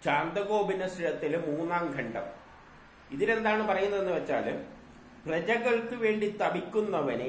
ചാന്തകോപനിഷത്തിലെ മൂന്നാം ഖണ്ഡം ഇതിലെന്താണ് പറയുന്നതെന്ന് വെച്ചാൽ പ്രജകൾക്ക് വേണ്ടി തപിക്കുന്നവനെ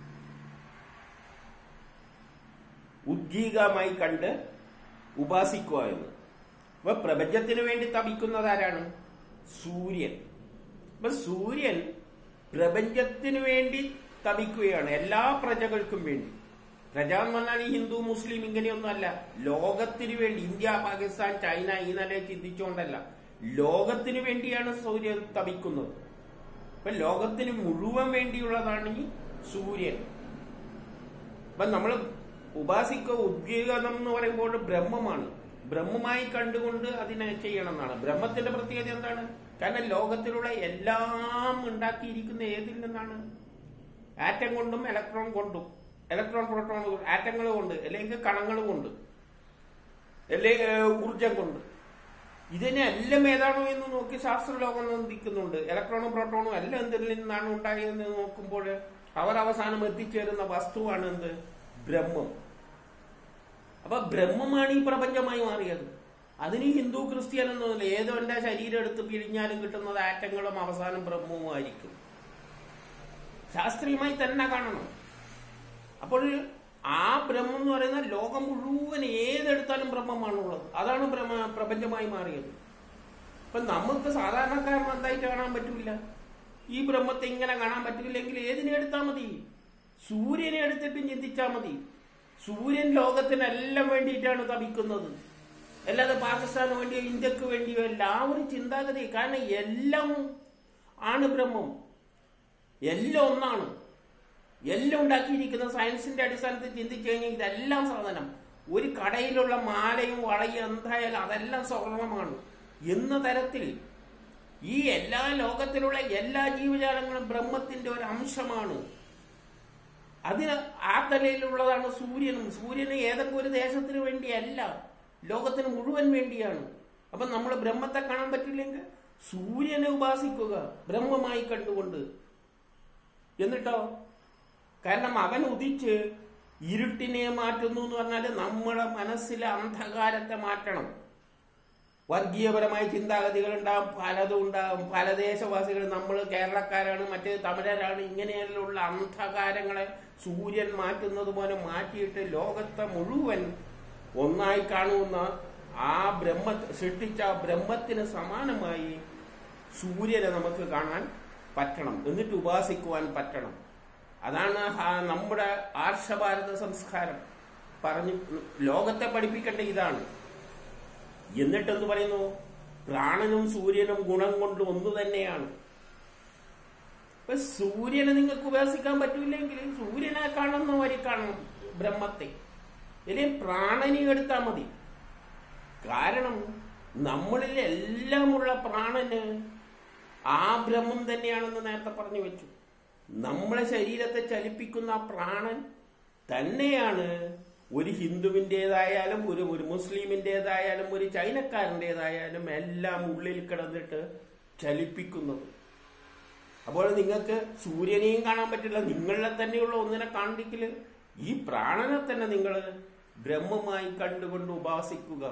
ഉദ്ഗീകമായി കണ്ട് ഉപാസിക്കുക എന്ന് അപ്പൊ പ്രപഞ്ചത്തിന് വേണ്ടി തപിക്കുന്നത് ആരാണ് സൂര്യൻ അപ്പൊ സൂര്യൻ പ്രപഞ്ചത്തിന് വേണ്ടി തപിക്കുകയാണ് എല്ലാ പ്രജകൾക്കും വേണ്ടി പ്രജ എന്ന് പറഞ്ഞാൽ ഈ ഹിന്ദു മുസ്ലിം ഇങ്ങനെയൊന്നുമല്ല ലോകത്തിന് വേണ്ടി ഇന്ത്യ പാകിസ്ഥാൻ ചൈന ഈ നിലയിൽ ചിന്തിച്ചുകൊണ്ടല്ല ലോകത്തിന് വേണ്ടിയാണ് സൂര്യൻ തപിക്കുന്നത് അപ്പൊ ലോകത്തിന് മുഴുവൻ വേണ്ടിയുള്ളതാണ് ഈ സൂര്യൻ അപ്പൊ നമ്മൾ ഉപാസിക്കുക ഉദ്ഗീകരണം എന്ന് പറയുമ്പോൾ ബ്രഹ്മമാണ് ബ്രഹ്മമായി കണ്ടുകൊണ്ട് അതിനെ ചെയ്യണം എന്നാണ് ബ്രഹ്മത്തിന്റെ പ്രത്യേകത എന്താണ് കാരണം ലോകത്തിലുള്ള എല്ലാം ഉണ്ടാക്കിയിരിക്കുന്ന ഏതിൽ നിന്നാണ് ആറ്റം കൊണ്ടും ഇലക്ട്രോൺ കൊണ്ടും ഇലക്ട്രോൺ പ്രോട്ടോൺ ആറ്റങ്ങൾ കൊണ്ട് അല്ലെങ്കിൽ കണങ്ങൾ കൊണ്ട് അല്ലെങ്കിൽ ഊർജം കൊണ്ട് ഇതിനെ എല്ലാം ഏതാണോ എന്ന് നോക്കി ശാസ്ത്രലോകം ചിന്തിക്കുന്നുണ്ട് ഇലക്ട്രോണും പ്രോട്ടോണും എല്ലാം എന്തിൽ നിന്നാണ് ഉണ്ടായതെന്ന് നോക്കുമ്പോൾ അവർ അവസാനം എത്തിച്ചേരുന്ന വസ്തുവാണ് എന്ത് ബ്രഹ്മം അപ്പൊ ബ്രഹ്മമാണ് ഈ പ്രപഞ്ചമായി മാറിയത് അതിന് ഹിന്ദു ക്രിസ്ത്യൻ എന്നൊന്നുമില്ല ഏതോ എന്റെ ശരീരം എടുത്ത് പിരിഞ്ഞാലും കിട്ടുന്നത് ആറ്റങ്ങളും അവസാനം ബ്രഹ്മവുമായിരിക്കും ശാസ്ത്രീയമായി തന്നെ കാണണം അപ്പോൾ ആ ബ്രഹ്മം എന്ന് പറയുന്ന ലോകം മുഴുവൻ ഏതെടുത്താലും ബ്രഹ്മമാണുള്ളത് അതാണ് ബ്രഹ്മ പ്രപഞ്ചമായി മാറിയത് ഇപ്പൊ നമുക്ക് സാധാരണക്കാരൻ എന്തായിട്ട് കാണാൻ പറ്റില്ല ഈ ബ്രഹ്മത്തെ ഇങ്ങനെ കാണാൻ പറ്റില്ലെങ്കിൽ ഏതിനെ എടുത്താൽ മതി സൂര്യനെ എടുത്തിട്ടും ചിന്തിച്ചാൽ മതി സൂര്യൻ ലോകത്തിനെല്ലാം വേണ്ടിയിട്ടാണ് തപിക്കുന്നത് അല്ലാതെ പാകിസ്ഥാന് വേണ്ടിയോ ഇന്ത്യക്ക് വേണ്ടിയോ എല്ലാവരും ചിന്താഗതി കാരണം എല്ലാം ആണ് ബ്രഹ്മം എല്ലാം ഒന്നാണ് എല്ലാം ഉണ്ടാക്കിയിരിക്കുന്ന സയൻസിന്റെ അടിസ്ഥാനത്തിൽ ചിന്തിച്ചു കഴിഞ്ഞാൽ ഇതെല്ലാം സാധനം ഒരു കടയിലുള്ള മാലയും വളയും എന്തായാലും അതെല്ലാം സ്വർണമാണ് എന്ന തരത്തിൽ ഈ എല്ലാ ലോകത്തിലുള്ള എല്ലാ ജീവജാലങ്ങളും ബ്രഹ്മത്തിന്റെ ഒരു അംശമാണ് അതിന് ആ തലയിലുള്ളതാണ് സൂര്യനും സൂര്യന് ഏതൊക്കെ ഒരു ദേശത്തിന് വേണ്ടിയല്ല ലോകത്തിന് മുഴുവൻ വേണ്ടിയാണ് അപ്പൊ നമ്മൾ ബ്രഹ്മത്തെ കാണാൻ പറ്റില്ലെങ്കിൽ സൂര്യനെ ഉപാസിക്കുക ബ്രഹ്മമായി കണ്ടുകൊണ്ട് എന്നിട്ടോ കാരണം അവൻ ഉദിച്ച് ഇരുട്ടിനെ മാറ്റുന്നു എന്ന് പറഞ്ഞാൽ നമ്മുടെ മനസ്സിലെ അന്ധകാരത്തെ മാറ്റണം വർഗീയപരമായ ചിന്താഗതികൾ ഉണ്ടാകും പലതും ഉണ്ടാകും പല ദേശവാസികൾ നമ്മൾ കേരളക്കാരാണ് മറ്റേ തമിഴരാണ് ഇങ്ങനെയുള്ള അന്ധകാരങ്ങളെ സൂര്യൻ മാറ്റുന്നത് പോലെ മാറ്റിയിട്ട് ലോകത്തെ മുഴുവൻ ഒന്നായി കാണുന്ന ആ ബ്രഹ്മ സൃഷ്ടിച്ച ആ ബ്രഹ്മത്തിന് സമാനമായി സൂര്യനെ നമുക്ക് കാണാൻ പറ്റണം എന്നിട്ട് ഉപാസിക്കുവാൻ പറ്റണം അതാണ് നമ്മുടെ ആർഷഭാരത സംസ്കാരം പറഞ്ഞു ലോകത്തെ പഠിപ്പിക്കേണ്ട ഇതാണ് എന്നിട്ടെന്ന് പറയുന്നു പ്രാണനും സൂര്യനും ഗുണം കൊണ്ട് ഒന്ന് തന്നെയാണ് ഇപ്പൊ സൂര്യനെ നിങ്ങൾക്ക് ഉപാസിക്കാൻ പറ്റൂല്ലെങ്കിൽ സൂര്യനെ കാണുന്ന വരി കാണണം ബ്രഹ്മത്തെ അല്ലെങ്കിൽ പ്രാണനെ എടുത്താൽ മതി കാരണം നമ്മളിൽ എല്ലാമുള്ള പ്രാണന് ആ ബ്രഹ്മം തന്നെയാണെന്ന് നേരത്തെ പറഞ്ഞു വെച്ചു നമ്മളെ ശരീരത്തെ ചലിപ്പിക്കുന്ന ആ പ്രാണൻ തന്നെയാണ് ഒരു ഹിന്ദുവിൻ്റെതായാലും ഒരു ഒരു മുസ്ലിമിൻ്റെതായാലും ഒരു ചൈനക്കാരൻ്റെതായാലും എല്ലാം ഉള്ളിൽ കിടന്നിട്ട് ചലിപ്പിക്കുന്നത് അപ്പോൾ നിങ്ങൾക്ക് സൂര്യനെയും കാണാൻ പറ്റില്ല നിങ്ങളെ തന്നെയുള്ള ഒന്നിനെ കാണിക്കല് ഈ പ്രാണനെ തന്നെ നിങ്ങൾ ബ്രഹ്മമായി കണ്ടുകൊണ്ട് ഉപാസിക്കുക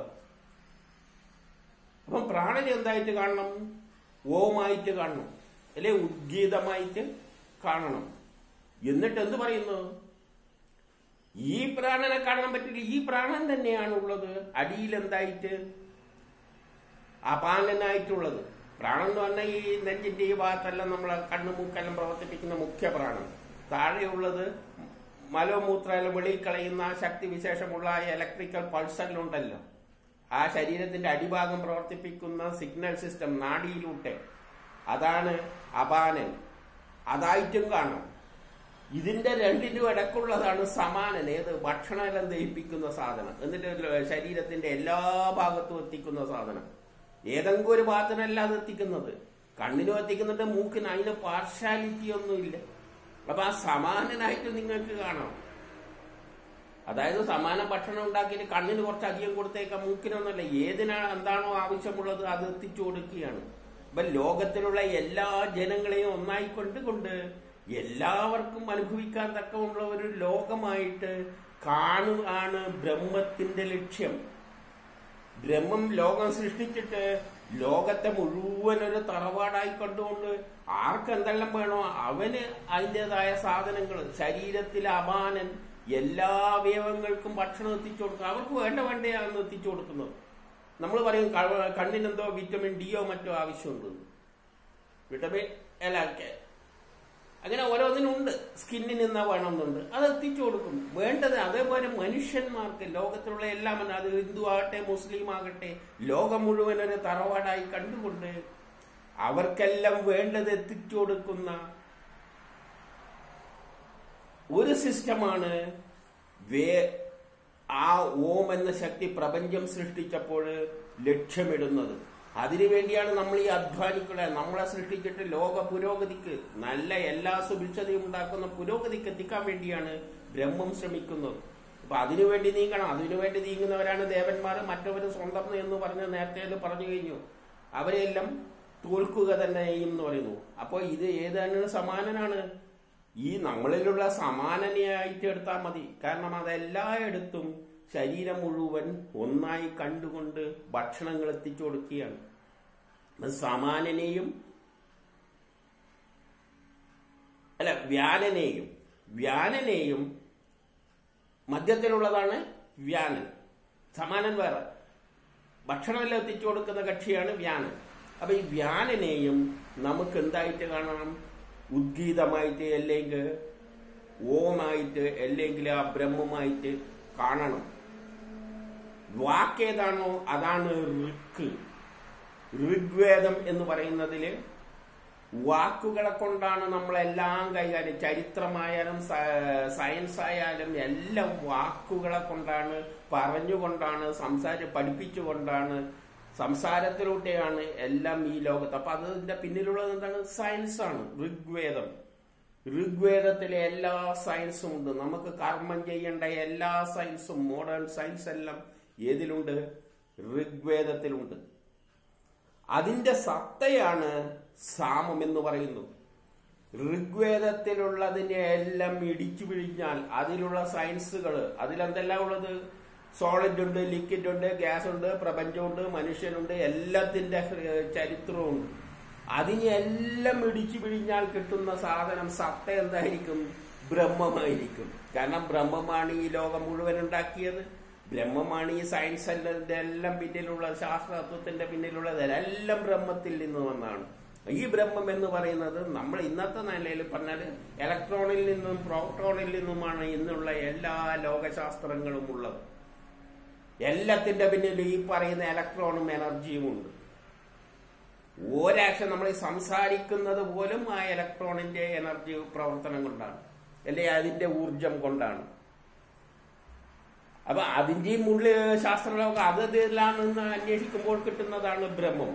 അപ്പം പ്രാണനെ എന്തായിട്ട് കാണണം ഓമായിട്ട് കാണണം അല്ലെ ഉദ്ഗീതമായിട്ട് കാണണം എന്നിട്ട് എന്ത് പറയുന്നു ഈ പ്രാണനെ കാണാൻ പറ്റില്ല ഈ പ്രാണൻ തന്നെയാണ് ഉള്ളത് അടിയിൽ എന്തായിട്ട് അപാനനായിട്ടുള്ളത് പ്രാണൻ എന്ന് പറഞ്ഞാൽ ഈ നെഞ്ചിന്റെ ഈ ഭാഗത്തെല്ലാം നമ്മളെ കണ്ണു മൂക്കെല്ലാം പ്രവർത്തിപ്പിക്കുന്ന മുഖ്യ പ്രാണൻ താഴെയുള്ളത് മലമൂത്രമെല്ലാം വെളിയിൽ കളയുന്ന ശക്തി വിശേഷമുള്ള ഇലക്ട്രിക്കൽ പൾസെല്ലാം ഉണ്ടല്ലോ ആ ശരീരത്തിന്റെ അടിഭാഗം പ്രവർത്തിപ്പിക്കുന്ന സിഗ്നൽ സിസ്റ്റം നാഡിയിലൂട്ടെ അതാണ് അപാനൻ അതായിട്ടും കാണാം ഇതിന്റെ രണ്ടിനും ഇടക്കുള്ളതാണ് സമാനൻ ഏത് ഭക്ഷണമെല്ലാം ദഹിപ്പിക്കുന്ന സാധനം എന്നിട്ട് ശരീരത്തിന്റെ എല്ലാ ഭാഗത്തും എത്തിക്കുന്ന സാധനം ഏതെങ്കിലും ഒരു ഭാഗത്തിനല്ല അത് എത്തിക്കുന്നത് കണ്ണിനും എത്തിക്കുന്നുണ്ട് മൂക്കിന് അതിന് പാർഷ്യാലിറ്റി ഒന്നുമില്ല അപ്പൊ ആ സമാനനായിട്ട് നിങ്ങൾക്ക് കാണാം അതായത് സമാന ഭക്ഷണം ഉണ്ടാക്കിയിട്ട് കണ്ണിന് കുറച്ച് അധികം കൊടുത്തേക്കാം മൂക്കിനൊന്നുമല്ല ഏതിനാണ് എന്താണോ ആവശ്യമുള്ളത് അത് എത്തിച്ചു കൊടുക്കുകയാണ് അപ്പൊ ലോകത്തിലുള്ള എല്ലാ ജനങ്ങളെയും ഒന്നായി കൊണ്ടുകൊണ്ട് എല്ലാവർക്കും അനുഭവിക്കാൻ തക്കമുള്ള ഒരു ലോകമായിട്ട് കാണുകയാണ് ബ്രഹ്മത്തിന്റെ ലക്ഷ്യം ബ്രഹ്മം ലോകം സൃഷ്ടിച്ചിട്ട് ലോകത്തെ മുഴുവൻ ഒരു തറവാടായി കണ്ടുകൊണ്ട് ആർക്കെന്തെല്ലാം വേണോ അവന് അതിൻ്റെതായ സാധനങ്ങൾ ശരീരത്തിലെ അപാനൻ എല്ലാ അവയവങ്ങൾക്കും ഭക്ഷണം എത്തിച്ചു കൊടുക്കുക അവർക്ക് വേണ്ട വേണ്ടയാണ് എത്തിച്ചു കൊടുക്കുന്നത് നമ്മൾ പറയും ക- കണ്ണിനെന്തോ വിറ്റമിൻ ഡിയോ മറ്റോ ആവശ്യമുണ്ട് വിറ്റമിൻ അല്ല ഒക്കെ അങ്ങനെ ഓരോന്നിനുണ്ട് സ്കിന്നിന് എന്നാ വേണമെന്നുണ്ട് അത് എത്തിച്ചു കൊടുക്കും വേണ്ടത് അതേപോലെ മനുഷ്യന്മാർക്ക് ലോകത്തിലുള്ള എല്ലാം അത് ഹിന്ദു ആകട്ടെ മുസ്ലിം ആകട്ടെ ലോകം മുഴുവൻ ഒരു തറവാടായി കണ്ടുകൊണ്ട് അവർക്കെല്ലാം വേണ്ടത് എത്തിച്ചു കൊടുക്കുന്ന ഒരു സിസ്റ്റമാണ് വേ ആ ഓം എന്ന ശക്തി പ്രപഞ്ചം സൃഷ്ടിച്ചപ്പോൾ ലക്ഷ്യമിടുന്നത് അതിനുവേണ്ടിയാണ് നമ്മൾ ഈ അധ്വാനിക്കുന്നത് നമ്മളെ സൃഷ്ടിച്ചിട്ട് ലോക പുരോഗതിക്ക് നല്ല എല്ലാ സുഭിക്ഷതയും ഉണ്ടാക്കുന്ന പുരോഗതിക്ക് എത്തിക്കാൻ വേണ്ടിയാണ് ബ്രഹ്മം ശ്രമിക്കുന്നത് അപ്പൊ അതിനുവേണ്ടി നീങ്ങണം അതിനുവേണ്ടി നീങ്ങുന്നവരാണ് ദേവന്മാർ മറ്റവര് സ്വന്തം എന്ന് പറഞ്ഞ് നേരത്തെ ഇത് പറഞ്ഞു കഴിഞ്ഞു അവരെല്ലാം തോൽക്കുക തന്നെ ചെയ്യും എന്ന് പറയുന്നു അപ്പോൾ ഇത് ഏതാണ് സമാനനാണ് ഈ നമ്മളിലുള്ള സമാനനയായിട്ട് എടുത്താൽ മതി കാരണം അതെല്ലായിടത്തും ശരീരം മുഴുവൻ ഒന്നായി കണ്ടുകൊണ്ട് ഭക്ഷണങ്ങൾ എത്തിച്ചു കൊടുക്കുകയാണ് അത് സമാനനെയും അല്ല വ്യാനനെയും വ്യാനനെയും മധ്യത്തിലുള്ളതാണ് വ്യാനൻ സമാനൻ വേറെ ഭക്ഷണമെല്ലാം എത്തിച്ചു കൊടുക്കുന്ന കക്ഷിയാണ് വ്യാനൻ അപ്പൊ ഈ വ്യാനനെയും നമുക്ക് എന്തായിട്ട് കാണണം ഉദ്ഗീതമായിട്ട് അല്ലെങ്കിൽ ഓമായിട്ട് അല്ലെങ്കിൽ ആ ബ്രഹ്മമായിട്ട് കാണണം വാക്കേതാണോ അതാണ് ഋക്ക് ഋഗ്വേദം എന്ന് പറയുന്നതില് വാക്കുകളെ കൊണ്ടാണ് നമ്മളെല്ലാം കൈകാര്യം ചരിത്രമായാലും സ- സയൻസ് ആയാലും എല്ലാം വാക്കുകളെ കൊണ്ടാണ് പറഞ്ഞുകൊണ്ടാണ് സംസാര പഠിപ്പിച്ചുകൊണ്ടാണ് സംസാരത്തിലൂടെയാണ് എല്ലാം ഈ ലോകത്ത് അപ്പൊ അതിന്റെ പിന്നിലുള്ളത് എന്താണ് സയൻസ് ആണ് ഋഗ്വേദം ഋഗ്വേദത്തിലെ എല്ലാ സയൻസും ഉണ്ട് നമുക്ക് കർമ്മം ചെയ്യേണ്ട എല്ലാ സയൻസും മോഡേൺ സയൻസ് എല്ലാം ഏതിലുണ്ട് ഋഗ്വേദത്തിലുണ്ട് അതിന്റെ സത്തയാണ് സാമം എന്ന് പറയുന്നു ഋഗ്വേദത്തിലുള്ളതിനെ എല്ലാം ഇടിച്ചു പിഴിഞ്ഞാൽ അതിലുള്ള സയൻസുകൾ അതിലെന്തെല്ലാം ഉള്ളത് സോളിഡ് ഉണ്ട് ലിക്വിഡ് ഉണ്ട് ഗ്യാസ് ഉണ്ട് പ്രപഞ്ചമുണ്ട് മനുഷ്യനുണ്ട് എല്ലാത്തിന്റെ ഹൃ- ചരിത്രമുണ്ട് അതിനെ എല്ലാം ഇടിച്ചു പിഴിഞ്ഞാൽ കിട്ടുന്ന സാധനം സത്ത എന്തായിരിക്കും ബ്രഹ്മമായിരിക്കും കാരണം ബ്രഹ്മമാണ് ഈ ലോകം മുഴുവൻ ഉണ്ടാക്കിയത് ബ്രഹ്മമാണ് ഈ സയൻസ് എല്ലാം എല്ലാം പിന്നിലുള്ള ശാസ്ത്രതത്വത്തിന്റെ പിന്നിലുള്ളത് എല്ലാം ബ്രഹ്മത്തിൽ നിന്ന് വന്നാണ് ഈ ബ്രഹ്മം എന്ന് പറയുന്നത് നമ്മൾ ഇന്നത്തെ നിലയിൽ പറഞ്ഞാൽ ഇലക്ട്രോണിൽ നിന്നും പ്രോട്ടോണിൽ നിന്നുമാണ് ഇന്നുള്ള എല്ലാ ലോകശാസ്ത്രങ്ങളും ഉള്ളത് എല്ലാത്തിന്റെ പിന്നിൽ ഈ പറയുന്ന ഇലക്ട്രോണും എനർജിയും ഉണ്ട് ഒരാക്ഷൻ നമ്മൾ ഈ സംസാരിക്കുന്നത് പോലും ആ ഇലക്ട്രോണിന്റെ എനർജി പ്രവർത്തനം കൊണ്ടാണ് അല്ലെ അതിന്റെ ഊർജം കൊണ്ടാണ് അപ്പൊ അതിന്റെയും ഉള്ളിൽ ശാസ്ത്രലോകം അത് ഇതിലാണെന്ന് അന്വേഷിക്കുമ്പോൾ കിട്ടുന്നതാണ് ബ്രഹ്മം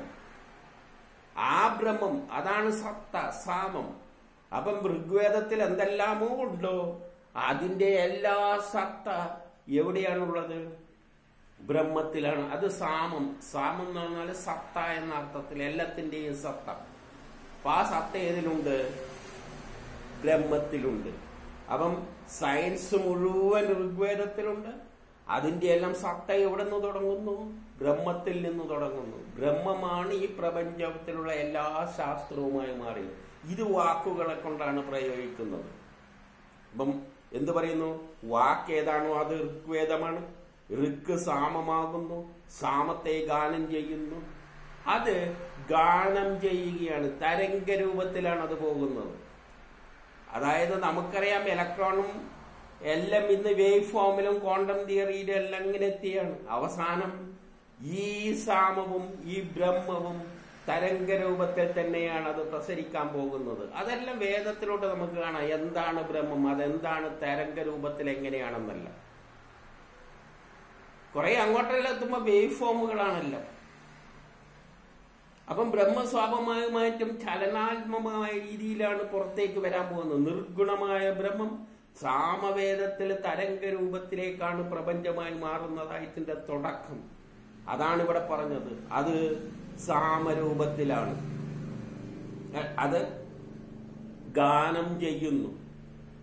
ആ ബ്രഹ്മം അതാണ് സത്ത സാമം അപ്പം ഋഗ്വേദത്തിൽ എന്തെല്ലാമോ ഉണ്ടോ അതിന്റെ എല്ലാ സത്ത എവിടെയാണുള്ളത് ബ്രഹ്മത്തിലാണ് അത് സാമം സാമം എന്ന് പറഞ്ഞാൽ സത്ത എന്ന അർത്ഥത്തിൽ എല്ലാത്തിന്റെയും സത്ത അപ്പൊ ആ സത്ത ഏതിലുണ്ട് ബ്രഹ്മത്തിലുണ്ട് അപ്പം സയൻസ് മുഴുവൻ ഋഗ്വേദത്തിലുണ്ട് അതിന്റെ എല്ലാം സത്ത എവിടെ നിന്ന് തുടങ്ങുന്നു ബ്രഹ്മത്തിൽ നിന്ന് തുടങ്ങുന്നു ബ്രഹ്മമാണ് ഈ പ്രപഞ്ചത്തിലുള്ള എല്ലാ ശാസ്ത്രവുമായി മാറിയത് ഇത് വാക്കുകളെ കൊണ്ടാണ് പ്രയോഗിക്കുന്നത് അപ്പം എന്ത് പറയുന്നു വാക്ക് ഏതാണോ അത് ഋഗ്വേദമാണ് ഋക്ക് സാമമാകുന്നു സാമത്തെ ഗാനം ചെയ്യുന്നു അത് ഗാനം ചെയ്യുകയാണ് തരംഗ രൂപത്തിലാണ് അത് പോകുന്നത് അതായത് നമുക്കറിയാം ഇലക്ട്രോണും എല്ലാം ഇന്ന് വേവ് ഫോമിലും ക്വാണ്ടം തിയറിയിലും എല്ലാം ഇങ്ങനെ എത്തിയാണ് അവസാനം ഈ സാമവും ഈ ബ്രഹ്മവും തരംഗ രൂപത്തിൽ തന്നെയാണ് അത് പ്രസരിക്കാൻ പോകുന്നത് അതെല്ലാം വേദത്തിലൂടെ നമുക്ക് കാണാം എന്താണ് ബ്രഹ്മം അതെന്താണ് തരംഗ രൂപത്തിൽ എങ്ങനെയാണെന്നല്ല കുറെ അങ്ങോട്ടെല്ലാം എത്തുമ്പോ വേവ് ഫോമുകളാണല്ലോ അപ്പം ബ്രഹ്മസ്വാഭാവികമായിട്ടും ചലനാത്മകമായ രീതിയിലാണ് പുറത്തേക്ക് വരാൻ പോകുന്നത് നിർഗുണമായ ബ്രഹ്മം സാമവേദത്തിൽ തരംഗ രൂപത്തിലേക്കാണ് പ്രപഞ്ചമായി മാറുന്നതായിട്ടിന്റെ തുടക്കം അതാണ് ഇവിടെ പറഞ്ഞത് അത് സാമരൂപത്തിലാണ് എ- അത് ഗാനം ചെയ്യുന്നു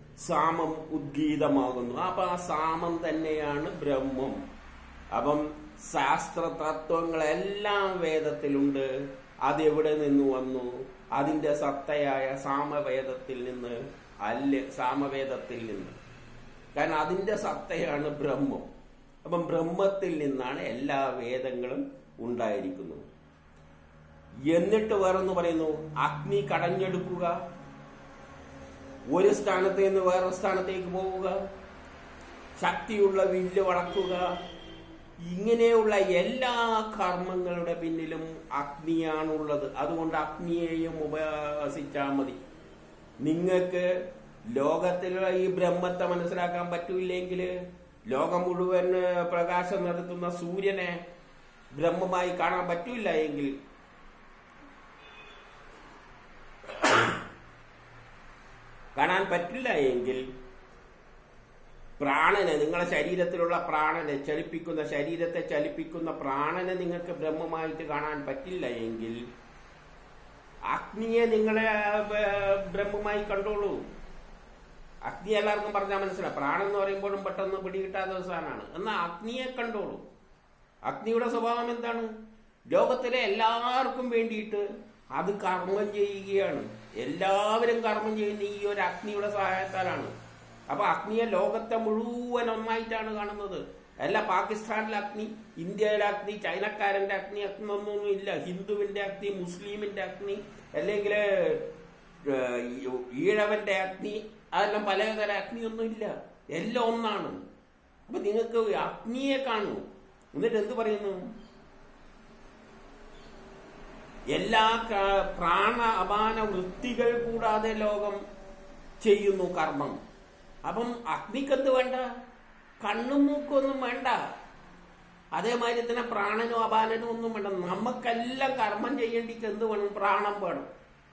സാമം ഉദ്ഗീതമാകുന്നു അപ്പൊ ആ സാമം തന്നെയാണ് ബ്രഹ്മം അപ്പം ശാസ്ത്ര തത്വങ്ങളെല്ലാം വേദത്തിലുണ്ട് അതെവിടെ നിന്ന് വന്നു അതിന്റെ സത്തയായ സാമവേദത്തിൽ നിന്ന് അല്ല സാമവേദത്തിൽ നിന്ന് കാരണം അതിന്റെ സത്തയാണ് ബ്രഹ്മം അപ്പം ബ്രഹ്മത്തിൽ നിന്നാണ് എല്ലാ വേദങ്ങളും ഉണ്ടായിരിക്കുന്നത് എന്നിട്ട് വേറൊന്ന് പറയുന്നു അഗ്നി കടഞ്ഞെടുക്കുക ഒരു സ്ഥാനത്ത് നിന്ന് വേറെ സ്ഥാനത്തേക്ക് പോവുക ശക്തിയുള്ള വില്ല് വളക്കുക ഇങ്ങനെയുള്ള എല്ലാ കർമ്മങ്ങളുടെ പിന്നിലും അഗ്നിയാണുള്ളത് അതുകൊണ്ട് അഗ്നിയെയും ഉപസിച്ചാൽ മതി നിങ്ങൾക്ക് ലോകത്തിലുള്ള ഈ ബ്രഹ്മത്തെ മനസ്സിലാക്കാൻ പറ്റൂല്ലെങ്കിൽ ലോകം മുഴുവൻ പ്രകാശം നടത്തുന്ന സൂര്യനെ ബ്രഹ്മമായി കാണാൻ പറ്റൂല എങ്കിൽ കാണാൻ പറ്റില്ല എങ്കിൽ പ്രാണനെ നിങ്ങളെ ശരീരത്തിലുള്ള പ്രാണനെ ചലിപ്പിക്കുന്ന ശരീരത്തെ ചലിപ്പിക്കുന്ന പ്രാണനെ നിങ്ങൾക്ക് ബ്രഹ്മമായിട്ട് കാണാൻ പറ്റില്ല എങ്കിൽ അഗ്നിയെ നിങ്ങളെ ഏർ, ബ്രഹ്മമായി കണ്ടോളൂ അഗ്നി എല്ലാവർക്കും പറഞ്ഞാൽ മനസ്സിലാവും പ്രാണൻ എന്ന് പറയുമ്പോഴും പെട്ടെന്ന് പിടികിട്ടാത്ത ഒരു സാധനമാണ് എന്നാൽ അഗ്നിയെ കണ്ടോളൂ അഗ്നിയുടെ സ്വഭാവം എന്താണ് ലോകത്തിലെ എല്ലാവർക്കും വേണ്ടിയിട്ട് അത് കർമ്മം ചെയ്യുകയാണ് എല്ലാവരും കർമ്മം ചെയ്യുന്ന ഈ ഒരു അഗ്നിയുടെ സഹായത്താലാണ് അപ്പൊ അഗ്നിയെ ലോകത്തെ മുഴുവൻ ഒന്നായിട്ടാണ് കാണുന്നത് അല്ല പാകിസ്ഥാനിലെ അഗ്നി ഇന്ത്യയിലെ അഗ്നി ചൈനക്കാരന്റെ അഗ്നി അഗ്നി ഒന്നൊന്നും ഇല്ല ഹിന്ദുവിന്റെ അഗ്നി മുസ്ലിമിന്റെ അഗ്നി അല്ലെങ്കിൽ ഏഹ്, ഈഴവന്റെ അഗ്നി അതെല്ലാം പലതര അഗ്നിയൊന്നും ഇല്ല എല്ലാം ഒന്നാണ് അപ്പൊ നിങ്ങൾക്ക് അഗ്നിയെ കാണൂ എന്നിട്ട് എന്ത് പറയുന്നു എല്ലാ ക- പ്രാണ അപാന വൃത്തികൾ കൂടാതെ ലോകം ചെയ്യുന്നു കർമ്മം അപ്പം അഗ്നിക്കെന്ത് വേണ്ട കണ്ണും മൂക്കൊന്നും വേണ്ട അതേമാതിരി തന്നെ പ്രാണനും അപാനനും ഒന്നും വേണ്ട നമുക്കെല്ലാം കർമ്മം ചെയ്യേണ്ടിക്ക് എന്ത് വേണം പ്രാണം വേണം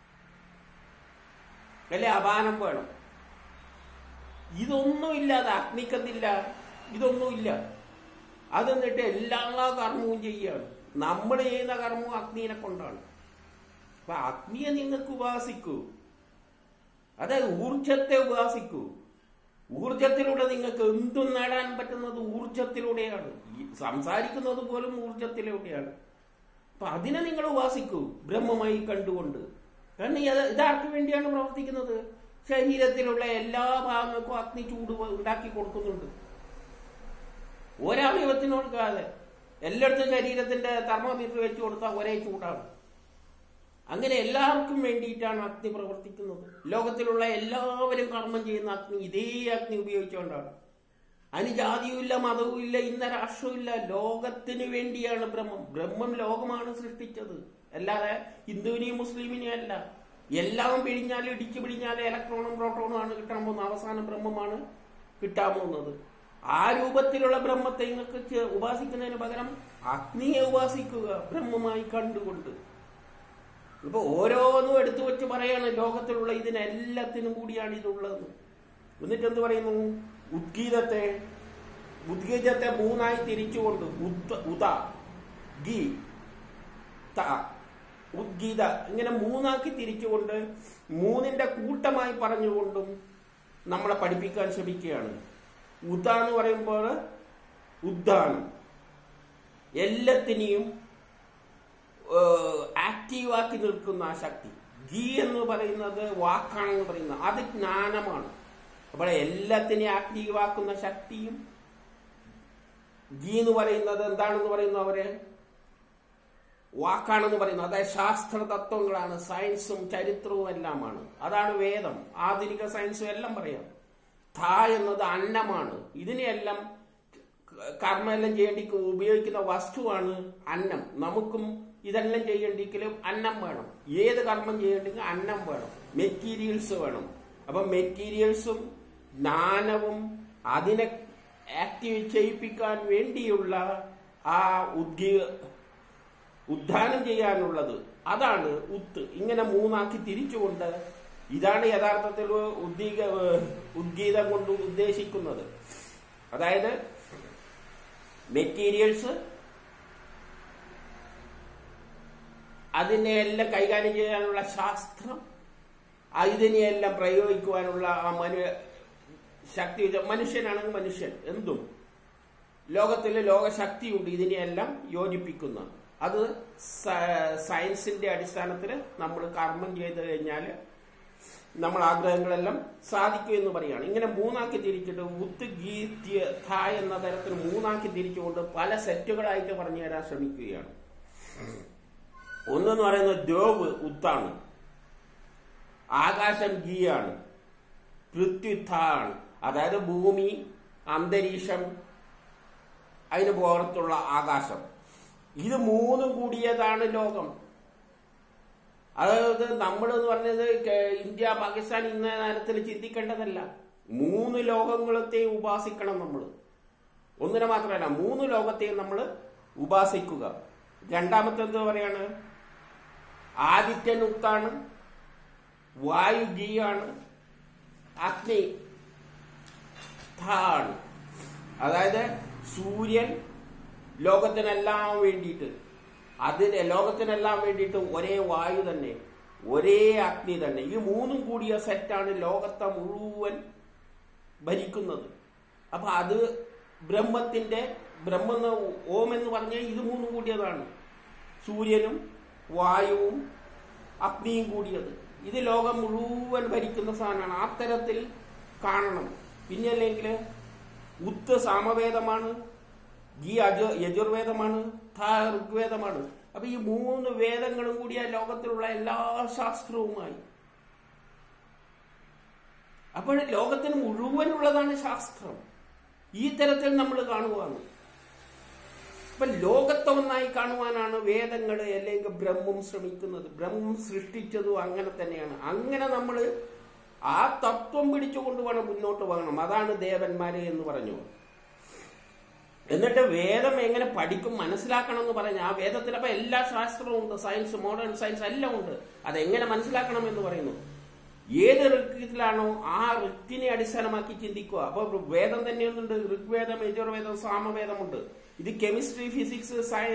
അല്ലെ അപാനം വേണം ഇതൊന്നും ഇല്ലാതെ അഗ്നിക്കത്തില്ല ഇതൊന്നുമില്ല അത് എന്നിട്ട് എല്ലാ കർമ്മവും ചെയ്യുകയാണ് നമ്മൾ ചെയ്യുന്ന കർമ്മവും അഗ്നിനെ കൊണ്ടാണ് അപ്പൊ അഗ്നിയെ നിങ്ങൾക്ക് ഉപാസിക്കൂ അതായത് ഊർജത്തെ ഉപാസിക്കൂ ഊർജത്തിലൂടെ നിങ്ങൾക്ക് എന്തും നേടാൻ പറ്റുന്നത് ഊർജത്തിലൂടെയാണ് ഈ സംസാരിക്കുന്നത് പോലും ഊർജത്തിലൂടെയാണ് അപ്പൊ അതിനെ നിങ്ങൾ ഉപാസിക്കൂ ബ്രഹ്മമായി കണ്ടുകൊണ്ട് കാരണം ഇത് ഇതാർക്ക് വേണ്ടിയാണ് പ്രവർത്തിക്കുന്നത് ശരീരത്തിലുള്ള എല്ലാ ഭാഗങ്ങൾക്കും അഗ്നി ചൂട് ഉണ്ടാക്കി കൊടുക്കുന്നുണ്ട് ഒരവയവത്തിന് കൊടുക്കാതെ എല്ലായിടത്തും ശരീരത്തിന്റെ തെർമോമീറ്റർ വെച്ച് കൊടുത്താൽ ഒരേ ചൂടാണ് അങ്ങനെ എല്ലാവർക്കും വേണ്ടിയിട്ടാണ് അഗ്നി പ്രവർത്തിക്കുന്നത് ലോകത്തിലുള്ള എല്ലാവരും കർമ്മം ചെയ്യുന്ന അഗ്നി ഇതേ അഗ്നി ഉപയോഗിച്ചുകൊണ്ടാണ് അതിന് ജാതിയുമില്ല മതവുമില്ല ഇന്ന രാഷ്ട്രവുമില്ല ലോകത്തിന് വേണ്ടിയാണ് ബ്രഹ്മം ബ്രഹ്മം ലോകമാണ് സൃഷ്ടിച്ചത് അല്ലാതെ ഹിന്ദുവിനെയും മുസ്ലിമിനെയും അല്ല എല്ലാം പിഴിഞ്ഞാൽ ഇടിച്ചു പിഴിഞ്ഞാൽ ഇലക്ട്രോണും പ്രോട്ടോണും ആണ് കിട്ടാൻ പോകുന്നത് അവസാനം ബ്രഹ്മമാണ് കിട്ടാൻ പോകുന്നത് ആ രൂപത്തിലുള്ള ബ്രഹ്മത്തെ നിങ്ങൾക്ക് ചെ- ഉപാസിക്കുന്നതിന് പകരം അഗ്നിയെ ഉപാസിക്കുക ബ്രഹ്മമായി കണ്ടുകൊണ്ട് ഇപ്പൊ ഓരോന്നും എടുത്തു വെച്ച് പറയാണ് ലോകത്തിലുള്ള ഇതിനെല്ലാത്തിനും കൂടിയാണ് ഇതുള്ളത് എന്നിട്ട് എന്ത് പറയുന്നു ഉദ്ഗീതത്തെ ഉദ്ഗീതത്തെ മൂന്നായി തിരിച്ചുകൊണ്ട് ഉത്ത ഉത ഗി ത ഉദ്ഗീത ഇങ്ങനെ മൂന്നാക്കി തിരിച്ചുകൊണ്ട് മൂന്നിന്റെ കൂട്ടമായി പറഞ്ഞുകൊണ്ടും നമ്മളെ പഠിപ്പിക്കാൻ ശ്രമിക്കുകയാണ് ഉദ എന്ന് പറയുമ്പോൾ ഉദ്ദാനം എല്ലാത്തിനെയും ആക്റ്റീവാക്കി നിൽക്കുന്ന ആ ശക്തി ഗീ എന്ന് പറയുന്നത് വാക്കാണെന്ന് പറയുന്നത് അത് ജ്ഞാനമാണ് അപ്പോൾ എല്ലാത്തിനെയും ആക്റ്റീവാക്കുന്ന ശക്തിയും ഗീ എന്ന് പറയുന്നത് എന്താണെന്ന് പറയുന്നു അവര് വാക്കാണെന്ന് പറയുന്നത് അതായത് ശാസ്ത്ര തത്വങ്ങളാണ് സയൻസും ചരിത്രവും എല്ലാമാണ് അതാണ് വേദം ആധുനിക സയൻസും എല്ലാം പറയാം ഥ എന്നത് അന്നമാണ് ഇതിനെയെല്ലാം കർമ്മമെല്ലാം ചെയ്യേണ്ടി ഉപയോഗിക്കുന്ന വസ്തുവാണ് അന്നം നമുക്കും ഇതെല്ലാം ചെയ്യേണ്ടെങ്കിലും അന്നം വേണം ഏത് കർമ്മം ചെയ്യേണ്ടെങ്കിൽ അന്നം വേണം മെറ്റീരിയൽസ് വേണം അപ്പൊ മെറ്റീരിയൽസും ജ്ഞാനവും അതിനെ ആക്റ്റീവ് ചെയ്യിപ്പിക്കാൻ വേണ്ടിയുള്ള ആ ഉദ്ഗീ ഉദ്ധാനം ചെയ്യാനുള്ളത് അതാണ് ഉത്ത് ഇങ്ങനെ മൂന്നാക്കി തിരിച്ചുകൊണ്ട് ഇതാണ് യഥാർത്ഥത്തിൽ ഉദ്ഗീക ഉദ്ഗീതം കൊണ്ട് ഉദ്ദേശിക്കുന്നത് അതായത് മെറ്റീരിയൽസ് അതിനെയെല്ലാം കൈകാര്യം ചെയ്യാനുള്ള ശാസ്ത്രം ഇതിനെയെല്ലാം പ്രയോഗിക്കുവാനുള്ള ആ മനു ശക്തി വെച്ച- മനുഷ്യനാണെങ്കിൽ മനുഷ്യൻ എന്തും ലോകത്തിലെ ലോകശക്തിയുണ്ട് ഇതിനെയെല്ലാം യോജിപ്പിക്കുന്ന അത് സ- സയൻസിന്റെ അടിസ്ഥാനത്തിൽ നമ്മൾ കർമ്മം ചെയ്ത് കഴിഞ്ഞാൽ നമ്മൾ ആഗ്രഹങ്ങളെല്ലാം സാധിക്കും എന്ന് പറയാണ് ഇങ്ങനെ മൂന്നാക്കി തിരിച്ചിട്ട് ഉത്ത് ഗീത്യ ഥ എന്ന തരത്തിൽ മൂന്നാക്കി തിരിച്ചുകൊണ്ട് പല സെറ്റുകളായിട്ട് പറഞ്ഞു തരാൻ ശ്രമിക്കുകയാണ് ഒന്നെന്ന് പറയുന്നത് ദ്രോവ് ഉത്താണ് ആകാശം ഗീയാണ് പൃഥ്വി ഥാണ് അതായത് ഭൂമി അന്തരീക്ഷം അതിന് പുറത്തുള്ള ആകാശം ഇത് മൂന്നും കൂടിയതാണ് ലോകം അതായത് നമ്മൾ എന്ന് പറഞ്ഞത് കേ- ഇന്ത്യ പാകിസ്ഥാൻ ഇന്ന നേരത്തിൽ ചിന്തിക്കേണ്ടതല്ല മൂന്ന് ലോകങ്ങളത്തെ ഉപാസിക്കണം നമ്മൾ ഒന്നിനെ മാത്രമല്ല മൂന്ന് ലോകത്തെയും നമ്മൾ ഉപാസിക്കുക രണ്ടാമത്തെ എന്താ പറയാണ് ആദിത്യൻ ഉത്താണ് വായു ഗീയാണ് അഗ്നി ധാണ് അതായത് സൂര്യൻ ലോകത്തിനെല്ലാം വേണ്ടിയിട്ട് അതിന് ലോകത്തിനെല്ലാം വേണ്ടിയിട്ട് ഒരേ വായു തന്നെ ഒരേ അഗ്നി തന്നെ ഈ മൂന്നും കൂടിയ സെറ്റാണ് ലോകത്തെ മുഴുവൻ ഭരിക്കുന്നത് അപ്പൊ അത് ബ്രഹ്മത്തിന്റെ ബ്രഹ്മെന്ന് ഓം എന്ന് പറഞ്ഞാൽ ഇത് മൂന്നും കൂടിയതാണ് സൂര്യനും വായുവും അഗ്നിയും കൂടിയത് ഇത് ലോകം മുഴുവൻ ഭരിക്കുന്ന സാധനമാണ് ആ തരത്തിൽ കാണണം പിന്നെ അല്ലെങ്കിൽ ഉത്ത് സാമവേദമാണ് ഗീ അജ യജുർവേദമാണ് ഥ ഋഗ്വേദമാണ് അപ്പൊ ഈ മൂന്ന് വേദങ്ങളും കൂടിയ ലോകത്തിലുള്ള എല്ലാ ശാസ്ത്രവുമായി അപ്പോൾ ലോകത്തിന് മുഴുവനുള്ളതാണ് ശാസ്ത്രം ഈ തരത്തിൽ നമ്മൾ കാണുവാണ് അപ്പൊ ലോകത്തെ ഒന്നായി കാണുവാനാണ് വേദങ്ങൾ അല്ലെങ്കിൽ ബ്രഹ്മം ശ്രമിക്കുന്നത് ബ്രഹ്മം സൃഷ്ടിച്ചതും അങ്ങനെ തന്നെയാണ് അങ്ങനെ നമ്മൾ ആ തത്വം പിടിച്ചുകൊണ്ട് വേണം മുന്നോട്ട് പോകണം അതാണ് ദേവന്മാര് എന്ന് പറഞ്ഞു എന്നിട്ട് വേദം എങ്ങനെ പഠിക്കും മനസ്സിലാക്കണം എന്ന് പറഞ്ഞ ആ വേദത്തിൽ അപ്പൊ എല്ലാ ശാസ്ത്രവും ഉണ്ട് സയൻസ് മോഡേൺ സയൻസ് എല്ലാം ഉണ്ട് അതെങ്ങനെ മനസ്സിലാക്കണം എന്ന് പറയുന്നു ഏത് ഋഗ്വേദത്തിലാണോ ആ ഋത്തിനെ അടിസ്ഥാനമാക്കി ചിന്തിക്കുക അപ്പൊ വേദം തന്നെയൊന്നുണ്ട് ഋഗ്വേദം യജുർവേദം സാമവേദമുണ്ട് ഇത് കെമിസ്ട്രി ഫിസിക്സ്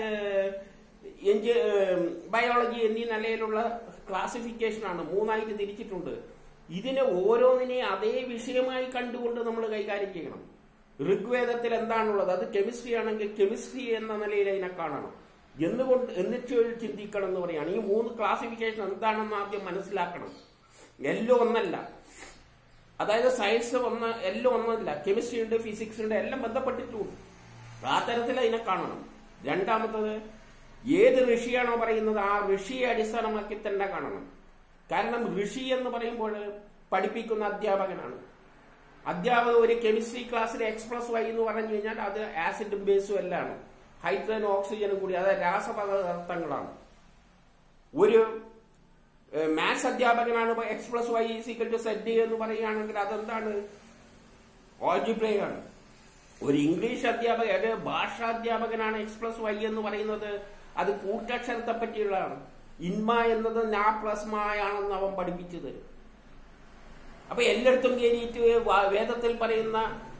ബയോളജി എന്നീ നിലയിലുള്ള ക്ലാസിഫിക്കേഷൻ ആണ് മൂന്നായിട്ട് തിരിച്ചിട്ടുണ്ട് ഇതിനെ ഓരോന്നിനെ അതേ വിഷയമായി കണ്ടുകൊണ്ട് നമ്മൾ കൈകാര്യം ചെയ്യണം ഋഗ്വേദത്തിൽ എന്താണുള്ളത് അത് കെമിസ്ട്രി ആണെങ്കിൽ കെമിസ്ട്രി എന്ന നിലയിൽ അതിനെ കാണണം എന്നുകൊണ്ട് എന്നിട്ട് ചിന്തിക്കണം എന്ന് പറയാണ് ഈ മൂന്ന് ക്ലാസിഫിക്കേഷൻ എന്താണെന്ന് ആദ്യം മനസ്സിലാക്കണം എല്ലാം ഒന്നല്ല അതായത് സയൻസ് ഒന്ന് എല്ലാം ഒന്നല്ല കെമിസ്ട്രി ഉണ്ട് ഫിസിക്സ് ഉണ്ട് എല്ലാം ബന്ധപ്പെട്ടിട്ടുണ്ട് ആ തരത്തിൽ അതിനെ കാണണം രണ്ടാമത്തത് ഏത് ഋഷിയാണോ പറയുന്നത് ആ ഋഷിയെ അടിസ്ഥാനമാക്കി തന്നെ കാണണം കാരണം ഋഷി എന്ന് പറയുമ്പോൾ പഠിപ്പിക്കുന്ന അധ്യാപകനാണ് അധ്യാപകൻ ഒരു കെമിസ്ട്രി ക്ലാസ്സിൽ എക്സ് പ്ലസ് വൈ എന്ന് പറഞ്ഞു കഴിഞ്ഞാൽ അത് ആസിഡും ബേസും എല്ലാം ഹൈഡ്രജനും ഓക്സിജനും കൂടി അത് രാസപദാർത്ഥങ്ങളാണ് ഒരു മാത്സ് അധ്യാപകനാണ് X plus Y equal to Z എന്ന് പറയുകയാണെങ്കിൽ അതെന്താണ് ഓൾജിബ്രയാണ് ഒരു ഇംഗ്ലീഷ് അധ്യാപകൻ ഒരു ഭാഷാധ്യാപകനാണ് എക്സ് പ്ലസ് വൈ എന്ന് പറയുന്നത് അത് കൂട്ടക്ഷരത്തെ പറ്റിയുള്ളതാണ് ഇൻമ എന്നത് നാ പ്ലസ് മായാണെന്ന് അവൻ പഠിപ്പിച്ചു തരും അപ്പൊ എല്ലായിടത്തും കയറിയിട്ട് വ- വേദത്തിൽ പറയുന്ന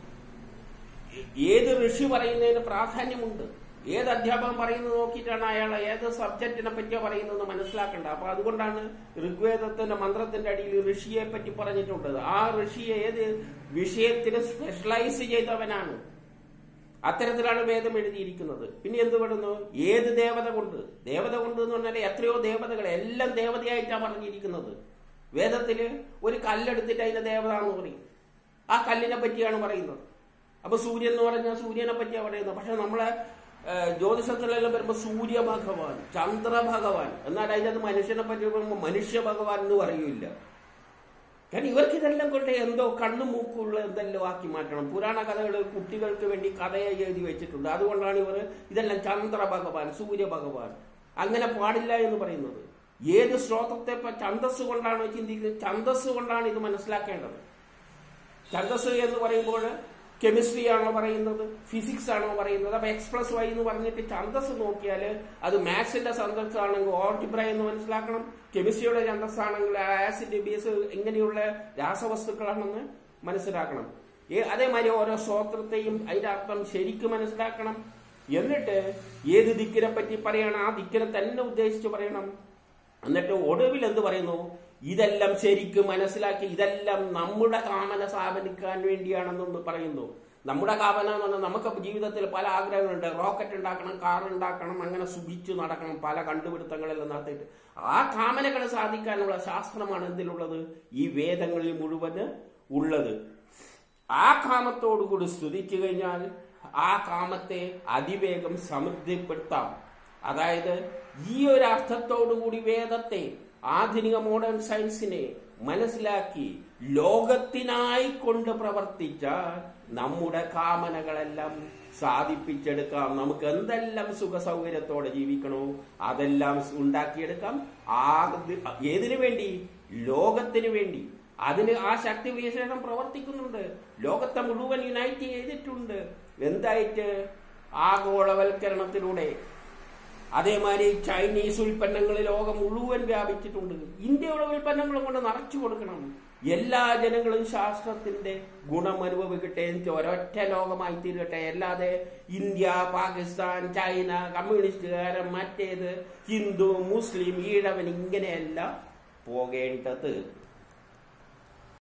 ഏത് ഋഷി പറയുന്നതിന് പ്രാധാന്യമുണ്ട് ഏത് അധ്യാപകൻ പറയുന്നത് നോക്കിയിട്ടാണ് അയാൾ ഏത് സബ്ജക്റ്റിനെ പറ്റിയാ പറയുന്നത് മനസ്സിലാക്കേണ്ടത് അപ്പൊ അതുകൊണ്ടാണ് ഋഗ്വേദത്തിന്റെ മന്ത്രത്തിന്റെ അടിയിൽ ഋഷിയെ പറ്റി പറഞ്ഞിട്ടുണ്ട് ആ ഋഷിയെ ഏത് വിഷയത്തിന് സ്പെഷ്യലൈസ് ചെയ്തവനാണ് അത്തരത്തിലാണ് വേദം എഴുതിയിരിക്കുന്നത് പിന്നെ എന്ത് പറയുന്നു ഏത് ദേവത കൊണ്ട് ദേവത കൊണ്ട് എന്ന് പറഞ്ഞാൽ എത്രയോ ദേവതകൾ എല്ലാം ദേവതയായിട്ടാണ് പറഞ്ഞിരിക്കുന്നത് വേദത്തില് ഒരു കല്ലെടുത്തിട്ട് അതിന്റെ ദേവത എന്ന് പറയും ആ കല്ലിനെ പറ്റിയാണ് പറയുന്നത് അപ്പൊ സൂര്യൻ എന്ന് പറഞ്ഞാൽ സൂര്യനെ പറ്റിയാണ് പറയുന്നത് പക്ഷെ നമ്മളെ ഏഹ്, ജ്യോതിഷത്തിലെല്ലാം വരുമ്പോൾ സൂര്യ ഭഗവാൻ ചന്ദ്ര ഭഗവാൻ എന്നാൽ അതിൻ്റെ അത് മനുഷ്യനെ പറ്റി പറയുമ്പോൾ മനുഷ്യ ഭഗവാൻ എന്ന് പറയൂല കാരണം ഇവർക്ക് ഇതെല്ലാം കൊണ്ട് എന്തോ കണ്ണും മൂക്കുള്ള എന്തെല്ലോ ആക്കി മാറ്റണം പുരാണ കഥകൾ കുട്ടികൾക്ക് വേണ്ടി കഥയെ എഴുതി വെച്ചിട്ടുണ്ട് അതുകൊണ്ടാണ് ഇവർ ഇതെല്ലാം ചന്ദ്ര ഭഗവാൻ സൂര്യ ഭഗവാൻ അങ്ങനെ പാടില്ല എന്ന് പറയുന്നത് ഏത് ശ്ലോകത്തെ ഇപ്പൊ ഛന്തസ് കൊണ്ടാണ് ചിന്തിക്കുന്നത് ഛന്തസ് കൊണ്ടാണ് ഇത് മനസ്സിലാക്കേണ്ടത് ഛന്തസ് എന്ന് പറയുമ്പോൾ കെമിസ്ട്രി ആണോ പറയുന്നത് ഫിസിക്സ് ആണോ പറയുന്നത് അപ്പൊ എക്സ് പ്ലസ് വൈ എന്ന് പറഞ്ഞിട്ട് ഛന്തസ് നോക്കിയാൽ അത് മാത്സിന്റെ ഛന്തസ് ആണെങ്കിൽ ഓൾജിബ്ര എന്ന് മനസ്സിലാക്കണം കെമിസ്ട്രിയുടെ ഛന്തസ് ആണെങ്കിൽ ആസിഡ് ബേസ് ഇങ്ങനെയുള്ള രാസവസ്തുക്കളാണെന്ന് മനസ്സിലാക്കണം ഏ- അതേമാതിരി ഓരോ സ്തോത്രത്തെയും അതിന്റെ അർത്ഥം ശരിക്കും മനസ്സിലാക്കണം എന്നിട്ട് ഏത് ദിക്കിനെ പറ്റി പറയണം ആ ദിക്കിനെ തന്നെ ഉദ്ദേശിച്ച് പറയണം എന്നിട്ട് ഒടുവിൽ എന്ത് പറയുന്നു ഇതെല്ലാം ശരിക്കും മനസ്സിലാക്കി ഇതെല്ലാം നമ്മുടെ കാമന സ്ഥാപനിക്കാൻ വേണ്ടിയാണെന്നൊന്ന് പറയുന്നു നമ്മുടെ കാമന എന്ന് പറഞ്ഞാൽ നമുക്ക് ജീവിതത്തിൽ പല ആഗ്രഹങ്ങളുണ്ട് റോക്കറ്റ് ഉണ്ടാക്കണം കാർ ഉണ്ടാക്കണം അങ്ങനെ സുഖിച്ചു നടക്കണം പല കണ്ടുപിടുത്തങ്ങളെല്ലാം നടത്തിയിട്ട് ആ കാമനകൾ സാധിക്കാനുള്ള ശാസ്ത്രമാണ് എന്തിലുള്ളത് ഈ വേദങ്ങളിൽ മുഴുവന് ഉള്ളത് ആ കാമത്തോടുകൂടി സ്തുതിച്ചു കഴിഞ്ഞാൽ ആ കാമത്തെ അതിവേഗം സമൃദ്ധിപ്പെടുത്താം അതായത് ഈ ഒരു അർത്ഥത്തോടുകൂടി വേദത്തെ ആധുനിക മോഡേൺ സയൻസിനെ മനസ്സിലാക്കി ലോകത്തിനായി കൊണ്ട് പ്രവർത്തിച്ചാൽ നമ്മുടെ കാമനകളെല്ലാം സാധിപ്പിച്ചെടുക്കാം നമുക്ക് എന്തെല്ലാം സുഖ സൗകര്യത്തോടെ ജീവിക്കണോ അതെല്ലാം ഉണ്ടാക്കിയെടുക്കാം ആദ്യ ഏതിനു വേണ്ടി ലോകത്തിന് വേണ്ടി അതിന് ആ ശക്തി വിശേഷം പ്രവർത്തിക്കുന്നുണ്ട് ലോകത്തെ മുഴുവൻ യുണൈറ്റ് ചെയ്തിട്ടുണ്ട് എന്തായിട്ട് ആഗോളവൽക്കരണത്തിലൂടെ അതേമാതിരി ചൈനീസ് ഉൽപ്പന്നങ്ങൾ ലോകം മുഴുവൻ വ്യാപിച്ചിട്ടുണ്ട് ഇന്ത്യയുടെ ഉൽപ്പന്നങ്ങളും കൊണ്ട് നിറച്ചു കൊടുക്കണം എല്ലാ ജനങ്ങളും ശാസ്ത്രത്തിന്റെ ഗുണം അനുഭവിക്കട്ടെ എന്ന് ഒരൊറ്റ ലോകമായി തീരട്ടെ അല്ലാതെ ഇന്ത്യ പാകിസ്ഥാൻ ചൈന കമ്മ്യൂണിസ്റ്റുകാരൻ മറ്റേത് ഹിന്ദു മുസ്ലിം ഈഴവൻ ഇങ്ങനെയല്ല പോകേണ്ടത്